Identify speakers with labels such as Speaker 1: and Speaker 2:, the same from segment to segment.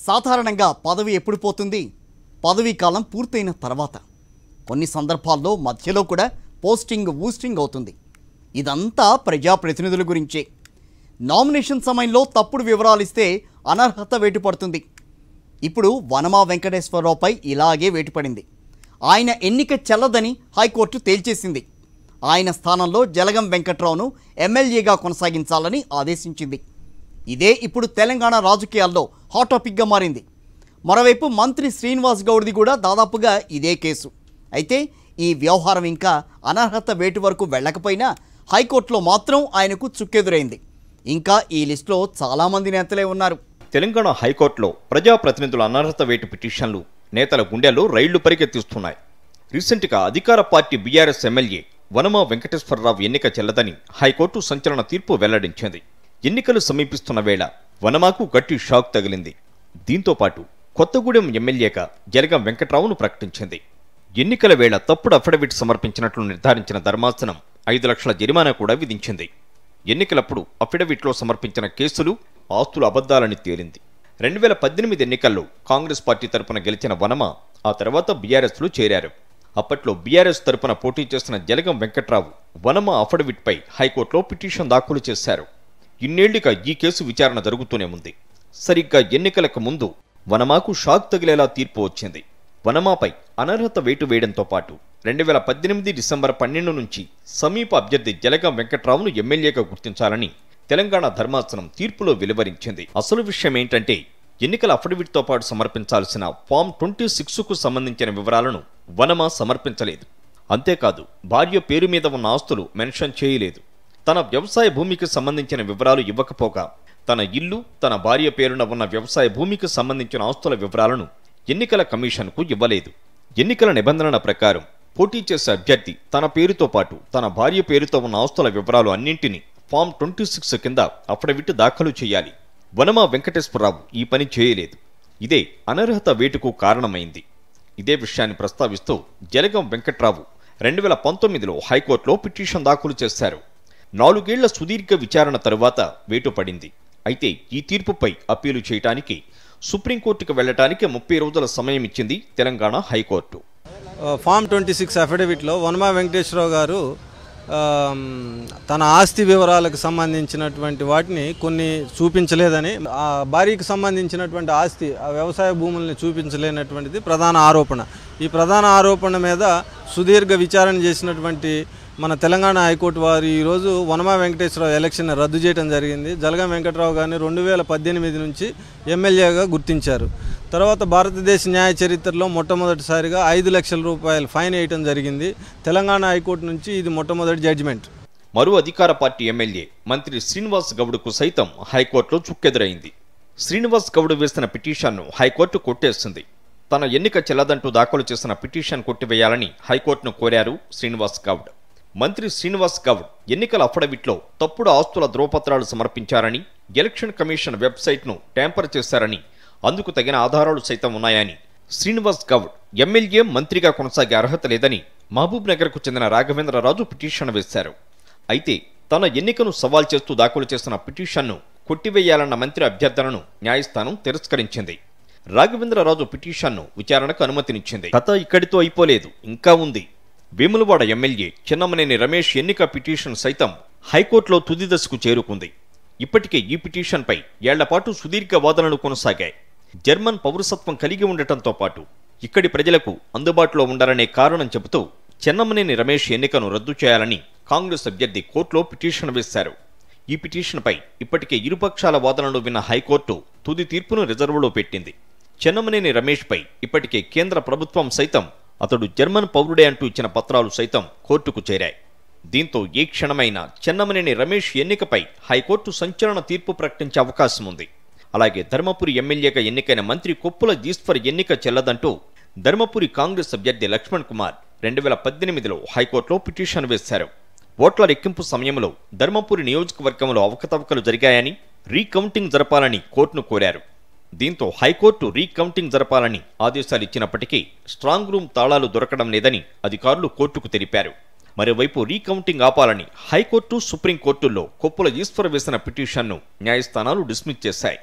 Speaker 1: సాధారణంగా పదవి ఎప్పుడు పోతుంది పదవీ కాలం పూర్తయిన తర్వాత కొన్ని సందర్భాల్లో మధ్యలో కూడా పోస్టింగ్ బూస్టింగ్ అవుతుంది ఇదంతా ప్రజాప్రతినిధుల గురించే నామినేషన్ సమయంలో తప్పుడు వివరాలు ఇస్తే అనర్హత వేటు పడుతుంది ఇప్పుడు వనమా వెంకటేశ్వరరావుపై ఇలాగే వేటుపడింది ఆయన ఎన్నిక చెల్లదని హైకోర్టు తేల్చేసింది ఆయన స్థానంలో జలగం వెంకట్రావును ఎమ్మెల్యేగా కొనసాగించాలని ఆదేశించింది ఇదే ఇప్పుడు తెలంగాణ రాజకీయాల్లో హాట్ టాపిక్గా మారింది మరోవైపు మంత్రి శ్రీనివాస్ గౌడ్ది కూడా దాదాపుగా ఇదే కేసు అయితే ఈ వ్యవహారం ఇంకా అనర్హత వేటు వరకు వెళ్ళకపోయినా హైకోర్టులో మాత్రం ఆయనకు చుక్కెదురైంది ఇంకా ఈ లిస్టులో చాలామంది నేతలే ఉన్నారు
Speaker 2: తెలంగాణ హైకోర్టులో ప్రజాప్రతినిధుల అనర్హత వేటు పిటిషన్లు నేతల గుండెల్లో రైళ్లు పరిగెత్తిస్తున్నాయి రీసెంట్గా అధికార పార్టీ బీఆర్ఎస్ ఎమ్మెల్యే వనమా వెంకటేశ్వరరావు ఎన్నిక చెల్లదని హైకోర్టు సంచలన తీర్పు వెల్లడించింది ఎన్నికలు సమీపిస్తున్న వేళ వనమాకు గట్టి షాక్ తగిలింది దీంతో పాటు కొత్తగూడెం ఎమ్మెల్యేగా జలగం వెంకట్రావును ప్రకటించింది ఎన్నికల వేళ తప్పుడు అఫిడవిట్ సమర్పించినట్లు నిర్ధారించిన ధర్మాసనం ఐదు లక్షల జరిమానా కూడా విధించింది ఎన్నికలప్పుడు అఫిడవిట్లో సమర్పించిన కేసులు ఆస్తుల అబద్ధాలని తేలింది రెండు వేల పద్దెనిమిది ఎన్నికల్లో కాంగ్రెస్ పార్టీ తరపున గెలిచిన వనమ ఆ తర్వాత బీఆర్ఎస్లో చేరారు అప్పట్లో బీఆర్ఎస్ తరపున పోటీ చేస్తున్న జలగం వెంకట్రావు వనమ అఫిడవిట్పై హైకోర్టులో పిటిషన్ దాఖలు చేశారు ఇన్నేళ్లుగా ఈ కేసు విచారణ జరుగుతూనే ఉంది సరిగ్గా ఎన్నికలకు ముందు వనమాకు షాక్ తగిలేలా తీర్పు వచ్చింది వనమాపై అనర్హత వేటు వేయడంతో పాటు రెండు వేల పద్దెనిమిది డిసెంబర్ పన్నెండు నుంచి సమీప అభ్యర్థి జలగం వెంకట్రావును ఎమ్మెల్యేగా గుర్తించాలని తెలంగాణ ధర్మాసనం తీర్పులో వెలువరించింది అసలు విషయం ఏంటంటే ఎన్నికల అఫిడవిట్తో పాటు సమర్పించాల్సిన ఫామ్ ట్వంటీ సిక్స్కు సంబంధించిన వివరాలను వనమా సమర్పించలేదు అంతేకాదు భార్య పేరు మీద ఉన్న ఆస్తులు మెన్షన్ చేయలేదు తన వ్యవసాయ భూమికి సంబంధించిన వివరాలు ఇవ్వకపోగా తన ఇల్లు తన భార్య పేరున ఉన్న వ్యవసాయ భూమికి సంబంధించిన ఆస్తుల వివరాలను ఎన్నికల కమిషన్కు ఇవ్వలేదు ఎన్నికల నిబంధనల ప్రకారం పోటీ చేసే అభ్యర్థి తన పేరుతో పాటు తన భార్య పేరుతో ఉన్న ఆస్తుల వివరాలు అన్నింటినీ ఫామ్ ట్వంటీ సిక్స్ కింద అఫిడవిట్ దాఖలు చేయాలి వనమా వెంకటేశ్వరరావు ఈ పని చేయలేదు ఇదే అనర్హత వేటుకు కారణమైంది ఇదే విషయాన్ని ప్రస్తావిస్తూ జలగం వెంకట్రావు రెండు వేల పంతొమ్మిదిలో హైకోర్టులో పిటిషన్ దాఖలు చేశారు నాలుగేళ్ల సుదీర్ఘ విచారణ తరువాత వేటు పడింది అయితే ఈ తీర్పుపై అప్పీలు చేయటానికి సుప్రీంకోర్టుకు వెళ్లటానికి ముప్పై రోజుల సమయం ఇచ్చింది Telangana high court
Speaker 3: form twenty six అఫిడవిట్లో వనమా వెంకటేశ్వరరావు గారు ఆమ్, తన ఆస్తి వివరాలకు సంబంధించినటువంటి వాటిని కొన్ని చూపించలేదని ఆ భార్యకి సంబంధించినటువంటి ఆస్తి ఆ వ్యవసాయ భూముల్ని చూపించలేనటువంటిది ప్రధాన ఆరోపణ ఈ ప్రధాన ఆరోపణ మీద సుదీర్ఘ విచారణ చేసినటువంటి మన తెలంగాణ హైకోర్టు వారు ఈరోజు వనమా వెంకటేశ్వరరావు ఎలక్షన్ రద్దు చేయడం జరిగింది జలగం వెంకట్రావు గారిని రెండు వేల పద్దెనిమిది నుంచి ఎమ్మెల్యేగా గుర్తించారు తర్వాత భారతదేశ న్యాయ చరిత్రలో మొట్టమొదటిసారిగా ఐదు లక్షల రూపాయలు ఫైన్ వేయటం జరిగింది తెలంగాణ హైకోర్టు నుంచి ఇది మొట్టమొదటి జడ్జిమెంట్
Speaker 2: మరో అధికార పార్టీ ఎమ్మెల్యే మంత్రి శ్రీనివాస్ గౌడ్కు సైతం హైకోర్టులో చుక్కెదురైంది శ్రీనివాస్ గౌడ్ వేసిన పిటిషన్ను హైకోర్టు కొట్టేసింది తన ఎన్నిక చెల్లదంటూ దాఖలు చేసిన పిటిషన్ కొట్టివేయాలని హైకోర్టును కోరారు శ్రీనివాస్ గౌడ్ మంత్రి శ్రీనివాస్ గౌడ్ ఎన్నికల అఫిడవిట్లో తప్పుడు ఆస్తుల ధ్రువపత్రాలు సమర్పించారని ఎలక్షన్ కమిషన్ వెబ్సైట్ను ట్యాంపర్ చేశారని అందుకు తగిన ఆధారాలు సైతం ఉన్నాయని శ్రీనివాస్ గౌడ్ ఎమ్మెల్యే మంత్రిగా కొనసాగే అర్హత లేదని మహబూబ్ నగర్కు చెందిన రాఘవేంద్రరాజు పిటిషన్ వేశారు అయితే తన ఎన్నికను సవాల్ చేస్తూ దాఖలు చేసిన పిటిషన్ను కొట్టివేయాలన్న మంత్రి అభ్యర్థనను న్యాయస్థానం తిరస్కరించింది రాఘవేంద్రరాజు పిటిషన్ను విచారణకు అనుమతినిచ్చింది కథ ఇక్కడితో అయిపోలేదు ఇంకా ఉంది వేములవాడ ఎమ్మెల్యే చిన్నమనేని రమేష్ ఎన్నిక పిటిషన్ సైతం హైకోర్టులో తుది దశకు చేరుకుంది ఇప్పటికే ఈ పిటిషన్పై ఏళ్లపాటు సుదీర్ఘ వాదనలు కొనసాగాయి జర్మన్ పౌరసత్వం కలిగి ఉండటంతో పాటు ఇక్కడి ప్రజలకు అందుబాటులో ఉండాలనే కారణం చెబుతూ చెన్నమనేని రమేష్ ఎన్నికను రద్దు చేయాలని కాంగ్రెస్ అభ్యర్థి కోర్టులో పిటిషన్ వేశారు ఈ పిటిషన్పై ఇప్పటికే ఇరుపక్షాల వాదనలు విన్న హైకోర్టు తుది తీర్పును రిజర్వులో పెట్టింది చెన్నమనేని రమేష్పై ఇప్పటికే కేంద్ర ప్రభుత్వం సైతం అతడు జర్మన్ పౌరుడే అంటూ ఇచ్చిన పత్రాలు సైతం కోర్టుకు చేరాయి దీంతో ఏ క్షణమైనా చెన్నమనేని రమేష్ ఎన్నికపై హైకోర్టు సంచలన తీర్పు ప్రకటించే అవకాశం ఉంది అలాగే ధర్మపురి ఎమ్మెల్యేగా ఎన్నికైన మంత్రి కొప్పుల ఈశ్వర్ ఎన్నిక చెల్లదంటూ ధర్మపురి కాంగ్రెస్ అభ్యర్థి లక్ష్మణ్ కుమార్ రెండు వేల పద్దెనిమిదిలో హైకోర్టులో పిటిషన్ వేశారు ఓట్ల లెక్కింపు సమయంలో ధర్మపురి నియోజకవర్గంలో అవకతవకలు జరిగాయని రీకౌంటింగ్ జరపాలని కోర్టును కోరారు దీంతో హైకోర్టు రీకౌంటింగ్ జరపాలని ఆదేశాలు ఇచ్చినప్పటికీ స్ట్రాంగ్ రూమ్ తాళాలు దొరకడం లేదని అధికారులు కోర్టుకు తెలిపారు మరోవైపు రీకౌంటింగ్ ఆపాలని హైకోర్టు సుప్రీంకోర్టుల్లో కొప్పుల ఈశ్వర్ వేసిన పిటిషన్ను న్యాయస్థానాలు డిస్మిస్ చేశాయి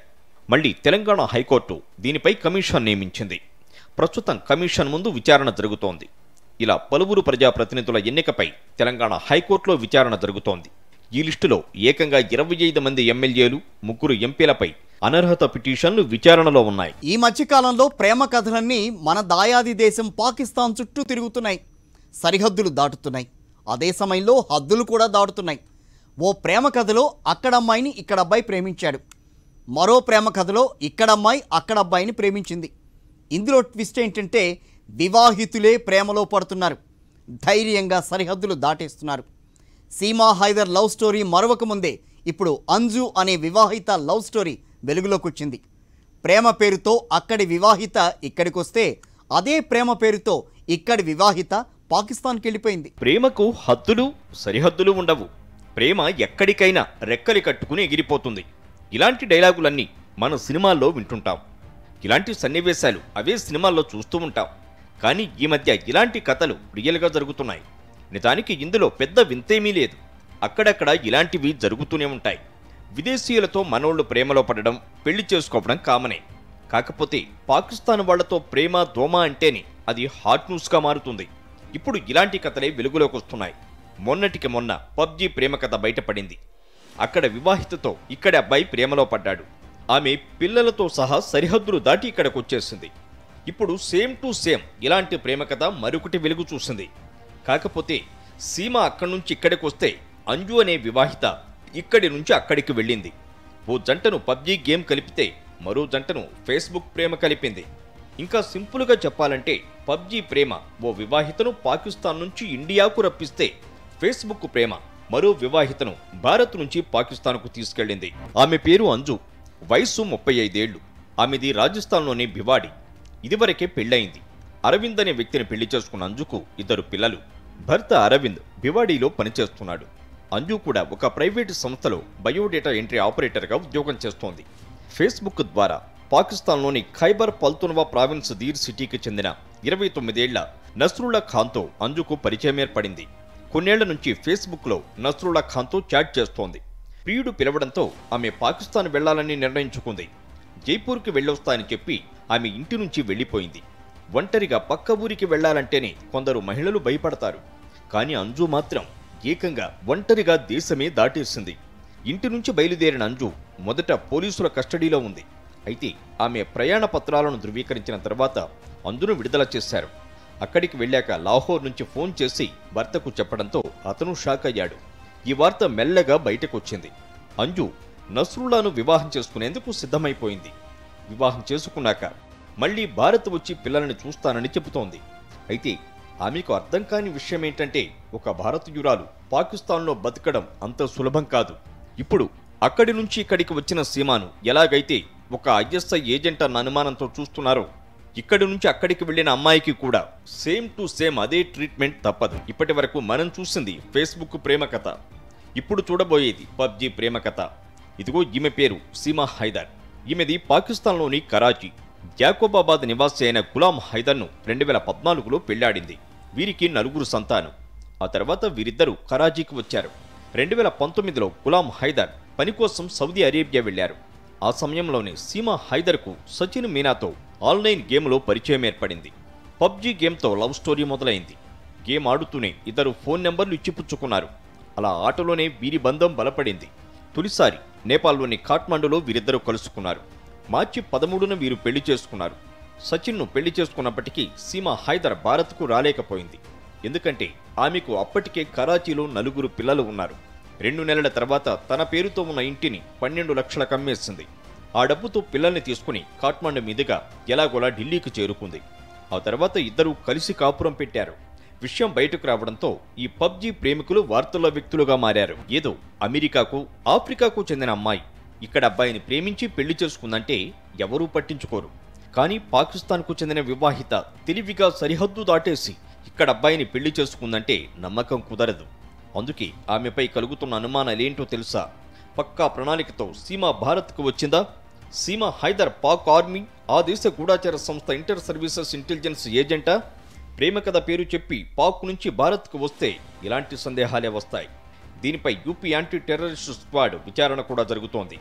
Speaker 2: మళ్ళీ తెలంగాణ హైకోర్టు దీనిపై కమిషన్ నియమించింది ప్రస్తుతం కమిషన్ ముందు విచారణ జరుగుతోంది ఇలా పలువురు ప్రజాప్రతినిధుల ఎన్నికపై తెలంగాణ హైకోర్టులో విచారణ జరుగుతోంది ఈ లిస్టులో ఏకంగా ఇరవై ఐదు మంది ఎమ్మెల్యేలు ముగ్గురు ఎంపీలపై అనర్హత పిటిషన్లు విచారణలో ఉన్నాయి
Speaker 1: ఈ మధ్యకాలంలో ప్రేమ కథలన్నీ మన దాయాది దేశం పాకిస్తాన్ చుట్టూ తిరుగుతున్నాయి సరిహద్దులు దాటుతున్నాయి అదే సమయంలో హద్దులు కూడా దాటుతున్నాయి ఓ ప్రేమ కథలో అక్కడ అమ్మాయిని ఇక్కడ అబ్బాయి ప్రేమించాడు మరో ప్రేమ కథలో ఇక్కడ అమ్మాయి అక్కడ అబ్బాయిని ప్రేమించింది ఇందులో ట్విస్ట్ ఏంటంటే వివాహితులే ప్రేమలో పడుతున్నారు ధైర్యంగా సరిహద్దులు దాటేస్తున్నారు సీమా హైదర్ లవ్ స్టోరీ మరొక ముందే ఇప్పుడు అంజు అనే వివాహిత లవ్ స్టోరీ వెలుగులోకి వచ్చింది ప్రేమ పేరుతో అక్కడి వివాహిత ఇక్కడికి వస్తే అదే ప్రేమ పేరుతో ఇక్కడి వివాహిత పాకిస్తాన్కి వెళ్ళిపోయింది
Speaker 2: ప్రేమకు హద్దులు సరిహద్దులు ఉండవు ప్రేమ ఎక్కడికైనా రెక్కలి కట్టుకుని ఎగిరిపోతుంది ఇలాంటి డైలాగులన్నీ మన సినిమాల్లో వింటుంటాం ఇలాంటి సన్నివేశాలు అవే సినిమాల్లో చూస్తూ ఉంటాం కానీ ఈ మధ్య ఇలాంటి కథలు రియల్గా జరుగుతున్నాయి నిజానికి ఇందులో పెద్ద వింతేమీ లేదు అక్కడక్కడ ఇలాంటివి జరుగుతూనే ఉంటాయి విదేశీయులతో మనోళ్ళు ప్రేమలో పడడం పెళ్లి చేసుకోవడం కామనే కాకపోతే పాకిస్తాన్ వాళ్లతో ప్రేమ దోమ అంటేనే అది హాట్ న్యూస్గా మారుతుంది ఇప్పుడు ఇలాంటి కథలే వెలుగులోకి వస్తున్నాయి మొన్నటికి మొన్న పబ్జీ ప్రేమ కథ బయటపడింది అక్కడ వివాహితతో ఇక్కడి అబ్బాయి ప్రేమలో పడ్డాడు ఆమె పిల్లలతో సహా సరిహద్దులు దాటి ఇక్కడికి వచ్చేసింది ఇప్పుడు సేమ్ టు సేమ్ ఇలాంటి ప్రేమ కథ మరొకటి వెలుగు చూసింది కాకపోతే సీమ అక్కడి నుంచి ఇక్కడికి వస్తే అంజు అనే వివాహిత ఇక్కడి నుంచి అక్కడికి వెళ్ళింది ఓ జంటను పబ్జీ గేమ్ కలిపితే మరో జంటను ఫేస్బుక్ ప్రేమ కలిపింది ఇంకా సింపుల్గా చెప్పాలంటే పబ్జీ ప్రేమ ఓ వివాహితను పాకిస్తాన్ నుంచి ఇండియాకు రప్పిస్తే ఫేస్బుక్ ప్రేమ మరో వివాహితను భారత్ నుంచి పాకిస్తాన్కు తీసుకెళ్ళింది ఆమె పేరు అంజు వయస్సు ముప్పై ఐదేళ్లు ఆమెది రాజస్థాన్లోని భివాడి ఇదివరకే పెళ్ళయింది అరవింద్ అనే వ్యక్తిని పెళ్లి చేసుకున్న అంజుకు ఇద్దరు పిల్లలు భర్త అరవింద్ భివాడీలో పనిచేస్తున్నాడు అంజు కూడా ఒక ప్రైవేటు సంస్థలో బయోడేటా ఎంట్రీ ఆపరేటర్గా ఉద్యోగం చేస్తోంది ఫేస్బుక్ ద్వారా పాకిస్తాన్లోని ఖైబర్ పల్తున్వా ప్రావిన్స్ దీర్ సిటీకి చెందిన ఇరవై తొమ్మిదేళ్ల నస్రుల్లా ఖాన్తో అంజుకు పరిచయం ఏర్పడింది కొన్నేళ్ల నుంచి ఫేస్బుక్లో నస్రుల్లా ఖాన్తో చాట్ చేస్తోంది ప్రియుడు పిలవడంతో ఆమె పాకిస్తాన్ వెళ్లాలని నిర్ణయించుకుంది జైపూర్కి వెళ్ళొస్తా అని చెప్పి ఆమె ఇంటి నుంచి వెళ్ళిపోయింది ఒంటరిగా పక్క ఊరికి వెళ్లాలంటేనే కొందరు మహిళలు భయపడతారు కానీ అంజు మాత్రం ఏకంగా ఒంటరిగా దేశమే దాటేసింది ఇంటి నుంచి బయలుదేరిన అంజు మొదట పోలీసుల కస్టడీలో ఉంది అయితే ఆమె ప్రయాణ పత్రాలను ధృవీకరించిన తర్వాత అందును విడుదల చేశారు అక్కడికి వెళ్ళాక లాహోర్ నుంచి ఫోన్ చేసి భర్తకు చెప్పడంతో అతను షాక్ అయ్యాడు ఈ వార్త మెల్లగా బయటకొచ్చింది అంజు నస్రుల్లాను వివాహం చేసుకునేందుకు సిద్ధమైపోయింది వివాహం చేసుకున్నాక మళ్ళీ భారత్ వచ్చి పిల్లల్ని చూస్తానని చెబుతోంది అయితే ఆమెకు అర్థం కాని విషయం ఏంటంటే ఒక భారతీయురాలు పాకిస్తాన్లో బతకడం అంత సులభం కాదు ఇప్పుడు అక్కడి నుంచి ఇక్కడికి వచ్చిన సీమాను ఎలాగైతే ఒక ఐఎస్ఐ ఏజెంట్ అన్న అనుమానంతో చూస్తున్నారో ఇక్కడి నుంచి అక్కడికి వెళ్ళిన అమ్మాయికి కూడా సేమ్ టు సేమ్ అదే ట్రీట్మెంట్ తప్పదు ఇప్పటి వరకు మనం చూసింది ఫేస్బుక్ ప్రేమ కథ ఇప్పుడు చూడబోయేది పబ్జీ ప్రేమ కథ ఇదిగో ఈమె పేరు సీమా హైదర్ ఈమెది పాకిస్తాన్లోని కరాచీ జాకోబాబాద్ నివాసి అయిన గులాం హైదర్ను రెండు వేల పద్నాలుగులో పెళ్లాడింది వీరికి నలుగురు సంతానం ఆ తర్వాత వీరిద్దరూ కరాచీకి వచ్చారు రెండు వేల పంతొమ్మిదిలో గులాం హైదర్ పని కోసం సౌదీ అరేబియా వెళ్లారు ఆ సమయంలోనే సీమా హైదర్కు సచిన్ మీనాతో ఆన్లైన్ గేమ్లో పరిచయం ఏర్పడింది పబ్జీ గేమ్తో లవ్ స్టోరీ మొదలైంది గేమ్ ఆడుతూనే ఇద్దరు ఫోన్ నెంబర్లు ఇచ్చిపుచ్చుకున్నారు అలా ఆటలోనే వీరి బంధం బలపడింది తొలిసారి నేపాల్లోని కాఠ్మండులో వీరిద్దరూ కలుసుకున్నారు మార్చి పదమూడున వీరు పెళ్లి చేసుకున్నారు సచిన్ను పెళ్లి చేసుకున్నప్పటికీ సీమా హైదర్ భారత్కు రాలేకపోయింది ఎందుకంటే ఆమెకు అప్పటికే కరాచీలో నలుగురు పిల్లలు ఉన్నారు రెండు నెలల తర్వాత తన పేరుతో ఉన్న ఇంటిని పన్నెండు లక్షలకు అమ్మేసింది ఆ డబ్బుతో పిల్లల్ని తీసుకుని కాఠ్మండు మీదుగా ఎలాగోలా ఢిల్లీకి చేరుకుంది ఆ తర్వాత ఇద్దరూ కలిసి కాపురం పెట్టారు విషయం బయటకు రావడంతో ఈ పబ్జీ ప్రేమికులు వార్తల్లో వ్యక్తులుగా మారారు ఏదో అమెరికాకు ఆఫ్రికాకు చెందిన అమ్మాయి ఇక్కడ అబ్బాయిని ప్రేమించి పెళ్లి చేసుకుందంటే ఎవరూ పట్టించుకోరు కానీ పాకిస్తాన్కు చెందిన వివాహిత తెలివిగా సరిహద్దు దాటేసి ఇక్కడ అబ్బాయిని పెళ్లి చేసుకుందంటే నమ్మకం కుదరదు అందుకే ఆమెపై కలుగుతున్న అనుమానాలేంటో తెలుసా పక్కా ప్రణాళికతో సీమా భారత్కు వచ్చిందా సీమా హైదర్ పాక్ ఆర్మీ ఆ దేశ గూఢాచార సంస్థ ఇంటర్ సర్వీసెస్ ఇంటెలిజెన్స్ ఏజెంటా ప్రేమ కథ పేరు చెప్పి పాక్ నుంచి భారత్కు వస్తే ఇలాంటి సందేహాలే వస్తాయి దీనిపై యూపీ యాంటీ టెర్రరిస్ట్ స్క్వాడ్ విచారణ కూడా జరుగుతోంది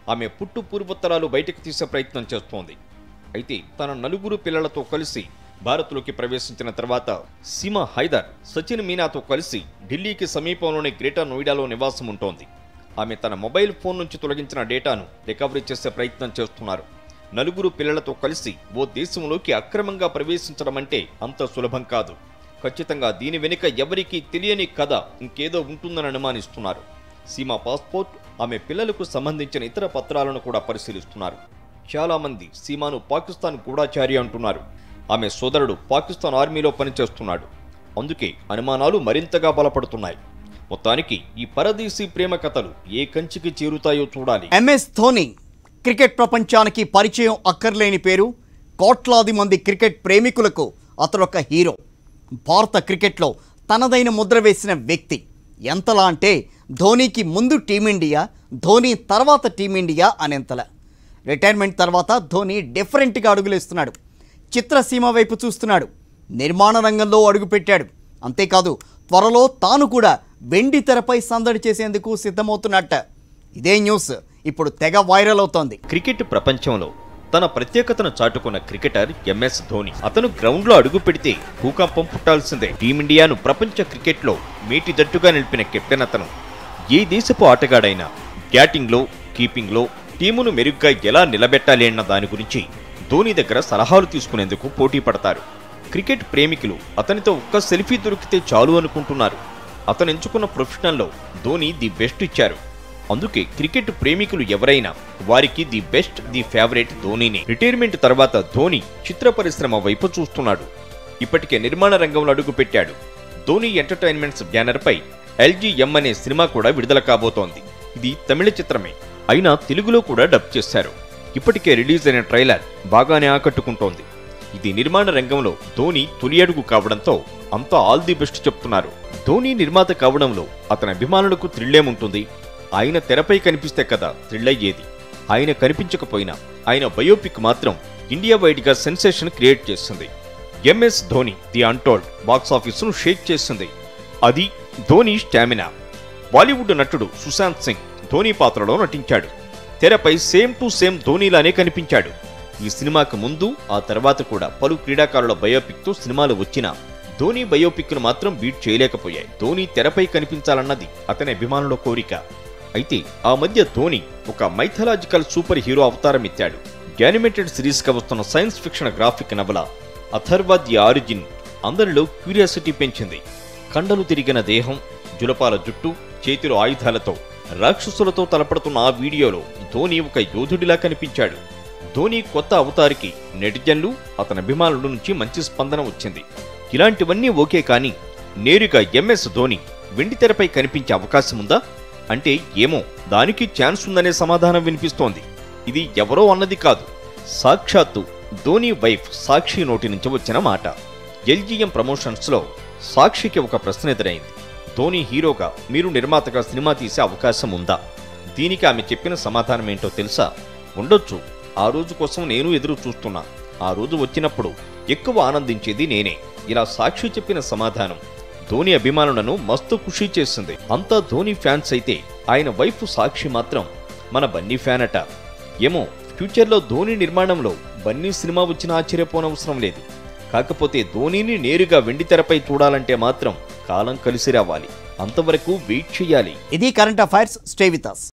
Speaker 2: ఆమె పుట్టు పూర్వోత్తరాలు బయటకు తీసే ప్రయత్నం చేస్తోంది అయితే తన నలుగురు పిల్లలతో కలిసి భారత్లోకి ప్రవేశించిన తర్వాత సీమా హైదర్ సచిన్ మీనాతో కలిసి ఢిల్లీకి సమీపంలోని గ్రేటర్ నోయిడాలో నివాసం ఉంటోంది ఆమె తన మొబైల్ ఫోన్ నుంచి తొలగించిన డేటాను రికవరీ చేసే ప్రయత్నం చేస్తున్నారు నలుగురు పిల్లలతో కలిసి ఓ దేశంలోకి అక్రమంగా ప్రవేశించడం అంటే అంత సులభం కాదు ఖచ్చితంగా దీని వెనుక ఎవరికీ తెలియని కథ ఇంకేదో ఉంటుందని అనుమానిస్తున్నారు సీమా పాస్పోర్ట్ ఆమె పిల్లలకు సంబంధించిన ఇతర పత్రాలను కూడా పరిశీలిస్తున్నారు చాలా మంది సీమాను పాకిస్తాన్ గూఢాచారి అంటున్నారు ఆమె సోదరుడు పాకిస్తాన్ ఆర్మీలో పనిచేస్తున్నాడు అందుకే అనుమానాలు మరింతగా బలపడుతున్నాయి మొత్తానికి ఈ పరదేశీ ప్రేమ కథలు ఏ కంచికి చేరుతాయో చూడాలి
Speaker 1: ఎంఎస్ ధోని క్రికెట్ ప్రపంచానికి పరిచయం అక్కర్లేని పేరు కోట్లాది మంది క్రికెట్ ప్రేమికులకు అతడొక హీరో భారత క్రికెట్లో తనదైన ముద్ర వేసిన వ్యక్తి ఎంతలా అంటే ధోనీకి ముందు టీమిండియా ధోని తర్వాత టీమిండియా అనేంతలా రిటైర్మెంట్ తర్వాత ధోని డిఫరెంట్గా అడుగులేస్తున్నాడు చిత్రసీమ వైపు చూస్తున్నాడు నిర్మాణ రంగంలో అడుగుపెట్టాడు అంతేకాదు త్వరలో తాను కూడా వెండి తెరపై సందడి చేసేందుకు సిద్ధమవుతున్నట్ట ఇదే న్యూస్ ఇప్పుడు తెగ వైరల్ అవుతోంది
Speaker 2: క్రికెట్ ప్రపంచంలో తన ప్రత్యేకతను చాటుకున్న క్రికెటర్ ఎంఎస్ ధోని అతను గ్రౌండ్లో అడుగు పెడితే భూకంపం పుట్టాల్సిందే టీమిండియాను ప్రపంచ క్రికెట్లో మేటి జట్టుగా నిలిపిన కెప్టెన్ అతను ఏ దేశపు ఆటగాడైనా బ్యాటింగ్లో కీపింగ్లో టీమును మెరుగ్గా ఎలా నిలబెట్టాలి అన్న దాని గురించి ధోని దగ్గర సలహాలు తీసుకునేందుకు పోటీ పడతారు క్రికెట్ ప్రేమికులు అతనితో ఒక్క సెల్ఫీ దొరికితే చాలు అనుకుంటున్నారు అతను ఎంచుకున్న ప్రొఫెషనల్లో ధోని ది బెస్ట్ ఇచ్చారు అందుకే క్రికెట్ ప్రేమికులు ఎవరైనా వారికి ది బెస్ట్ ది ఫేవరెట్ ధోనీనే రిటైర్మెంట్ తర్వాత ధోని చిత్ర పరిశ్రమ వైపు చూస్తున్నాడు ఇప్పటికే నిర్మాణ రంగంలో అడుగుపెట్టాడు ధోని ఎంటర్టైన్మెంట్స్ బ్యానర్ పై ఎల్జీఎం అనే సినిమా కూడా విడుదల కాబోతోంది ఇది తమిళ చిత్రమే అయినా తెలుగులో కూడా డబ్ చేశారు ఇప్పటికే రిలీజ్ అయిన ట్రైలర్ బాగానే ఆకట్టుకుంటోంది ఇది నిర్మాణ రంగంలో ధోని తొలి అడుగు కావడంతో అంతా ఆల్ ది బెస్ట్ చెప్తున్నారు ధోని నిర్మాత కావడంలో అతని అభిమానులకు థ్రిల్లేముంటుంది ఆయన తెరపై కనిపిస్తే కదా థ్రిల్ అయ్యేది ఆయన కనిపించకపోయినా ఆయన బయోపిక్ మాత్రం ఇండియా వైడ్ గా సెన్సేషన్ క్రియేట్ చేస్తుంది MS Dhoni the untold box ఆఫీసును షేక్ చేసింది అది ధోని స్టామినా బాలీవుడ్ నటుడు సుశాంత్ సింగ్ ధోని పాత్రలో నటించాడు తెరపై సేమ్ టు సేమ్ ధోనీలానే కనిపించాడు ఈ సినిమాకు ముందు ఆ తర్వాత కూడా పలు క్రీడాకారుల బయోపిక్ తో సినిమాలు వచ్చినా ధోని బయోపిక్ ను మాత్రం బీట్ చేయలేకపోయాయి ధోని తెరపై కనిపించాలన్నది అతని అభిమానుల కోరిక అయితే ఆ మధ్య ధోని ఒక మైథలాజికల్ సూపర్ హీరో అవతారం ఎత్తాడు యానిమేటెడ్ సిరీస్ గా వస్తున్న సైన్స్ ఫిక్షన్ గ్రాఫిక్ నవల అథర్వ ది ఆరిజిన్ అందరిలో క్యూరియాసిటీ పెంచింది కండలు తిరిగిన దేహం జులపాల జుట్టు చేతిలో ఆయుధాలతో రాక్షసులతో తలపడుతున్న ఆ వీడియోలో ధోని ఒక యోధుడిలా కనిపించాడు ధోని కొత్త అవతారికి నెటిజన్లు అతని అభిమానుల నుంచి మంచి స్పందన వచ్చింది ఇలాంటివన్నీ ఓకే కానీ నేరుగా ఎంఎస్ ధోని వెండితెరపై కనిపించే అవకాశం ఉందా అంటే ఏమో దానికి ఛాన్స్ ఉందనే సమాధానం వినిపిస్తోంది ఇది ఎవరో అన్నది కాదు సాక్షాత్తు ధోని వైఫ్ సాక్షి నోటి నుంచి వచ్చిన మాట ఎల్జీఎం ప్రమోషన్స్లో సాక్షికి ఒక ప్రశ్న ఎదురైంది ధోని హీరోగా మీరు నిర్మాతగా సినిమా తీసే అవకాశం ఉందా దీనికి ఆమె చెప్పిన సమాధానం ఏంటో తెలుసా ఉండొచ్చు ఆ రోజు కోసం నేను ఎదురు చూస్తున్నా ఆ రోజు వచ్చినప్పుడు ఎక్కువ ఆనందించేది నేనే ఇలా సాక్షి చెప్పిన సమాధానం ధోని అభిమానులను మస్తు ఖుషి చేసింది అంతా ధోని ఫ్యాన్స్ అయితే ఆయన వైఫ్ సాక్షి మాత్రం మన బన్నీ ఫ్యాన్ అట ఏమో ఫ్యూచర్లో ధోని నిర్మాణంలో బన్నీ సినిమా వచ్చిన ఆశ్చర్యపోనవసరం లేదు కాకపోతే ధోనీని నేరుగా వెండితెరపై చూడాలంటే మాత్రం కాలం కలిసి రావాలి అంతవరకు వెయిట్ చేయాలి
Speaker 1: ఇది current affairs stay with us